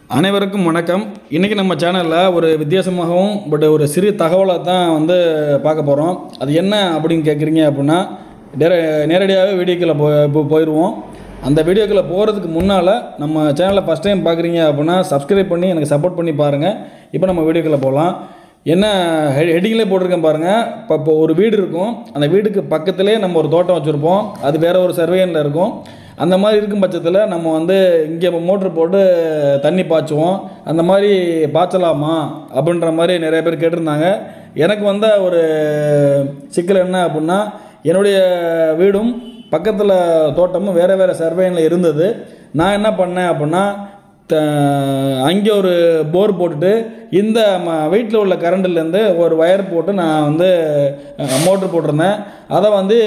அனைவருக்கும் வணக்கம் இன்றைக்கி நம்ம சேனலில் ஒரு வித்தியாசமாகவும் பட் ஒரு சிறிய தகவலை தான் வந்து பார்க்க போகிறோம் அது என்ன அப்படின்னு கேட்குறீங்க அப்படின்னா நேர நேரடியாகவே வீடியோக்களை போ போ- போயிடுவோம் அந்த வீடியோக்களை போகிறதுக்கு முன்னால் நம்ம சேனலை ஃபஸ்ட் டைம் பார்க்குறீங்க அப்படின்னா சப்ஸ்கிரைப் பண்ணி எனக்கு சப்போர்ட் பண்ணி பாருங்கள் இப்போ நம்ம வீடியோக்களை போகலாம் என்ன ஹெ ஹெட்டிங்லேயே போட்டிருக்கேன் பாருங்கள் இப்போ இப்போ ஒரு வீடு இருக்கும் அந்த வீட்டுக்கு பக்கத்துலேயே நம்ம ஒரு தோட்டம் வச்சுருப்போம் அது வேற ஒரு சர்வேனில் இருக்கும் அந்த மாதிரி இருக்கும் பட்சத்தில் நம்ம வந்து இங்கே மோட்ரு போட்டு தண்ணி பாய்ச்சுவோம் அந்த மாதிரி பாய்ச்சலாமா அப்படின்ற மாதிரி நிறைய பேர் கேட்டிருந்தாங்க எனக்கு வந்த ஒரு சிக்கல் என்ன அப்படின்னா என்னுடைய வீடும் பக்கத்தில் தோட்டமும் வேறு வேறு சர்வேனில் இருந்தது நான் என்ன பண்ணேன் அப்படின்னா த- அங்கே ஒரு போர் போட்டுட்டு இந்த வீட்டில் உள்ள கரண்ட்லேருந்து ஒரு ஒயர் போட்டு நான் வந்து மோட்ரு போட்டிருந்தேன் அதை வந்து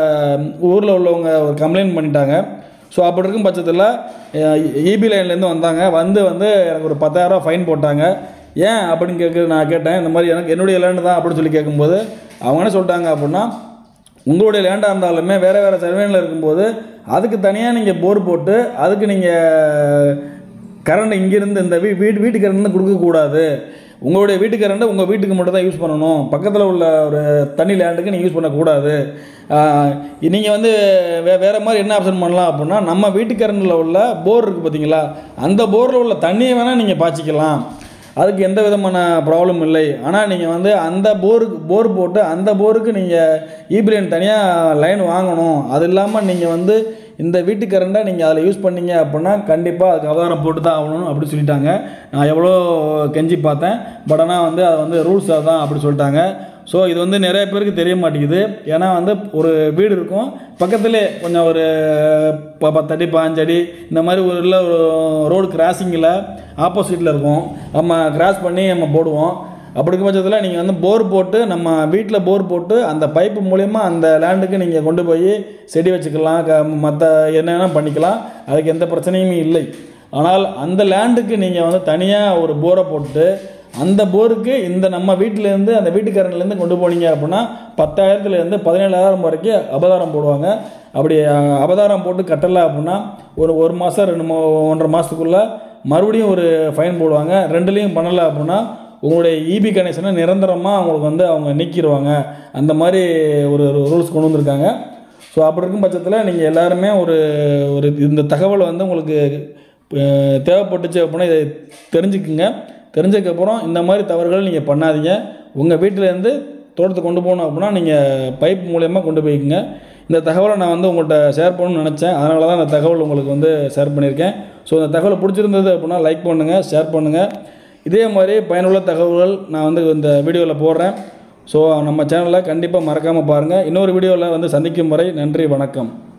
ஊரில் உள்ளவங்க ஒரு கம்ப்ளைண்ட் பண்ணிட்டாங்க ஸோ அப்படி இருக்கும் பட்சத்தில் இபி லைன்லேருந்து வந்தாங்க வந்து வந்து எனக்கு ஒரு பத்தாயிரரூவா ஃபைன் போட்டாங்க ஏன் அப்படின்னு கேட்க நான் கேட்டேன் இந்த மாதிரி எனக்கு என்னுடைய லேண்டு தான் அப்படின்னு சொல்லி கேட்கும்போது அவங்க என்ன சொல்லிட்டாங்க அப்படின்னா உங்களுடைய லேண்டாக இருந்தாலுமே வேறு வேறு சர்வேனில் இருக்கும்போது அதுக்கு தனியாக நீங்கள் போர் போட்டு அதுக்கு நீங்கள் கரண்ட் இங்கேருந்து இந்த வீ வீட்டு வீட்டு கரண்ட் கொடுக்கக்கூடாது உங்களுடைய வீட்டு கரண்ட்டை உங்கள் வீட்டுக்கு மட்டும் தான் யூஸ் பண்ணணும் பக்கத்தில் உள்ள ஒரு தண்ணி லேண்டுக்கு நீங்கள் யூஸ் பண்ணக்கூடாது நீங்கள் வந்து வே வேறு மாதிரி என்ன ஆப்ஷன் பண்ணலாம் அப்படின்னா நம்ம வீட்டு கரண்டில் உள்ள போர் இருக்குது பார்த்தீங்களா அந்த போரில் உள்ள தண்ணியை வேணால் நீங்கள் பாய்ச்சிக்கலாம் அதுக்கு எந்த விதமான ப்ராப்ளம் இல்லை ஆனால் நீங்கள் வந்து அந்த போருக்கு போர் போட்டு அந்த போருக்கு நீங்கள் ஈபிலைன் தனியாக லைன் வாங்கணும் அது இல்லாமல் நீங்கள் வந்து இந்த வீட்டு கரண்டை நீங்கள் அதில் யூஸ் பண்ணீங்க அப்படின்னா கண்டிப்பாக அதுக்கு அவதாரம் போட்டு தான் ஆகணும் அப்படி சொல்லிட்டாங்க நான் எவ்வளோ கெஞ்சி பார்த்தேன் பட் ஆனால் வந்து அது வந்து ரூல்ஸ் தான் அப்படி சொல்லிட்டாங்க ஸோ இது வந்து நிறைய பேருக்கு தெரிய மாட்டேங்குது ஏன்னா வந்து ஒரு வீடு இருக்கும் பக்கத்துலேயே கொஞ்சம் ஒரு ப பத்தடி பாஞ்சடி இந்த மாதிரி ஒரு இல்லை ஒரு ரோடு கிராசிங்கில் ஆப்போசிட்டில் இருக்கும் நம்ம கிராஸ் பண்ணி நம்ம போடுவோம் அப்படி இருக்கும் பட்சத்தில் நீங்கள் வந்து போர் போட்டு நம்ம வீட்டில் போர் போட்டு அந்த பைப்பு மூலயமா அந்த லேண்டுக்கு நீங்கள் கொண்டு போய் செடி வச்சுக்கலாம் க மற்ற என்னென்ன பண்ணிக்கலாம் அதுக்கு எந்த பிரச்சனையுமே இல்லை ஆனால் அந்த லேண்டுக்கு நீங்கள் வந்து தனியாக ஒரு போரை போட்டு அந்த போருக்கு இந்த நம்ம வீட்டிலேருந்து அந்த வீட்டுக்காரன்லேருந்து கொண்டு போனீங்க அப்படின்னா பத்தாயிரத்துலேருந்து பதினேழாயிரம் வரைக்கும் அபதாரம் போடுவாங்க அப்படி அஹ், அபதாரம் போட்டு கட்டலை அப்படின்னா ஒரு ஒரு மாதம் ரெண்டு மா ஒன்றரை மாதத்துக்குள்ளே மறுபடியும் ஒரு ஃபைன் போடுவாங்க ரெண்டுலேயும் பண்ணலை அப்படின்னா உங்களுடைய இபி கனெக்ஷனை நிரந்தரமாக அவங்களுக்கு வந்து அவங்க நீக்கிடுவாங்க அந்த மாதிரி ஒரு ரூல்ஸ் கொண்டு வந்திருக்காங்க ஸோ அப்படி இருக்கும் பட்சத்தில் நீங்கள் எல்லாருமே ஒரு ஒரு இந்த தகவல் வந்து உங்களுக்கு அஹ், தேவைப்பட்டுச்சு அப்படின்னா இதை தெரிஞ்சுக்குங்க தெரிஞ்சதுக்கப்புறம் இந்த மாதிரி தவறுகள் நீங்கள் பண்ணாதீங்க உங்கள் வீட்டிலேருந்து தோட்டத்துக்கு கொண்டு போகணும் அப்படின்னா நீங்கள் பைப் மூலயமா கொண்டு போய்க்குங்க இந்த தகவலை நான் வந்து உங்கள்கிட்ட ஷேர் பண்ணணும்னு நினச்சேன் அதனால தான் இந்த தகவல் உங்களுக்கு வந்து ஷேர் பண்ணியிருக்கேன் ஸோ இந்த தகவல் பிடிச்சிருந்தது அப்படின்னா லைக் பண்ணுங்கள் ஷேர் பண்ணுங்கள் இதே மாதிரி பயனுள்ள தகவல்கள் நான் வந்து இந்த வீடியோவில் போடுறேன் ஸோ நம்ம சேனலை கண்டிப்பாக மறக்காமல் பாருங்கள் இன்னொரு வீடியோவில் வந்து சந்திக்கும் வரை நன்றி வணக்கம்